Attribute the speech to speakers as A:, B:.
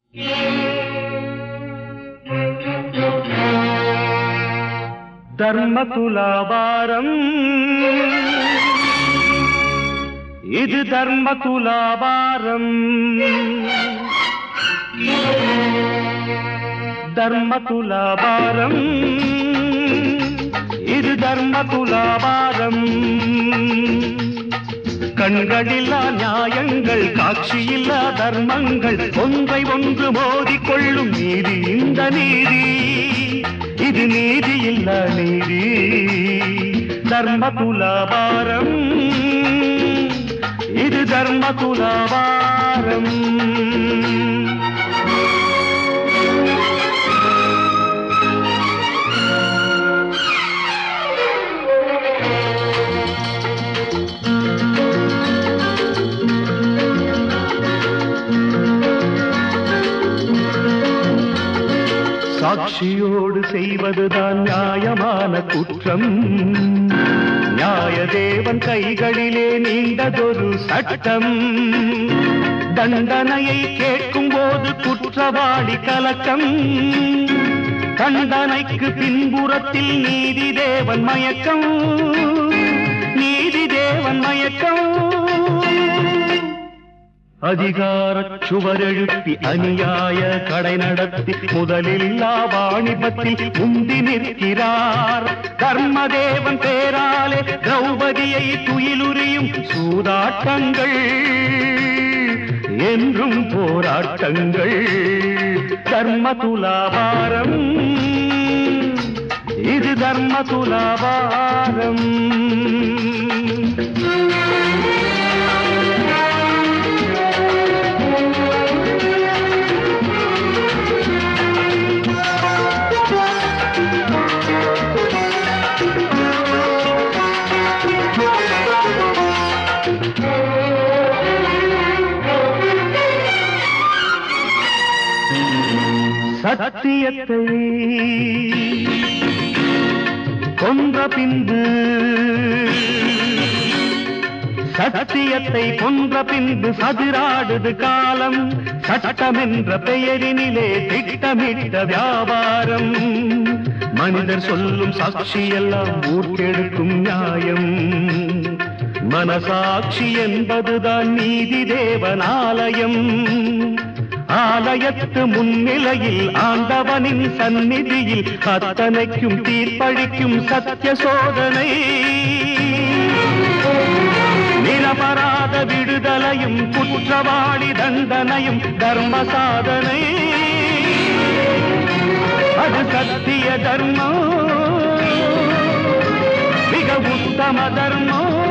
A: ధర్మ తులాభారం ఇది ధర్మ తులాభారం ధర్మ తులాభారం இது தர்ம துலாபாரம் கண்களில்லா நியாயங்கள் காட்சியில்லா தர்மங்கள் ஒன்றை ஒன்று மோதிக்கொள்ளும் நீதி இந்த நீதி இது நீதி இல்ல நீதி தர்ம துலாபாரம் இது தர்ம துலாபாரம் சாட்சியோடு செய்வதுதான் நியாயமான குற்றம் நியாய தேவன் கைகளிலே நீண்டதொரு சட்டம் தண்டனையை கேட்கும் போது குற்றவாளி கலக்கம் தண்டனைக்கு பின்புறத்தில் நீதி தேவன் மயக்கம் நீதி தேவன் மயக்கம் அதிகாரச் சுவரெழுப்பி அநியாய கடை நடத்தி முதலில்லா வாணிபத்தில் முந்தி நிற்கிறார் தர்மதேவன் பேராலே திரௌபதியை துயிலுரியும் சூதாட்டங்கள் என்றும் போராட்டங்கள் தர்ம துலாபாரம் இது தர்ம துலாபாரம் சத்தியத்தை கொன்ற பின்பு சத்தியத்தை கொன்ற பின்பு சதிராடுது காலம் சட்டம் என்ற பெயரினிலே திட்டமிட்ட வியாபாரம் மனிதர் சொல்லும் சாட்சி எல்லாம் ஊர்க்கெடுக்கும் நியாயம் மனசாட்சி என்பதுதான் நீதி தேவனாலயம் ஆலயத்து முன்னிலையில் ஆண்டவனின் சந்நிதியில் அத்தனைக்கும் தீர்ப்பளிக்கும் சத்திய சோதனை நிரபராத விடுதலையும் குற்றவாளி தண்டனையும் தர்ம சாதனை அது சத்திய தர்மம் மிக உத்தம தர்மம்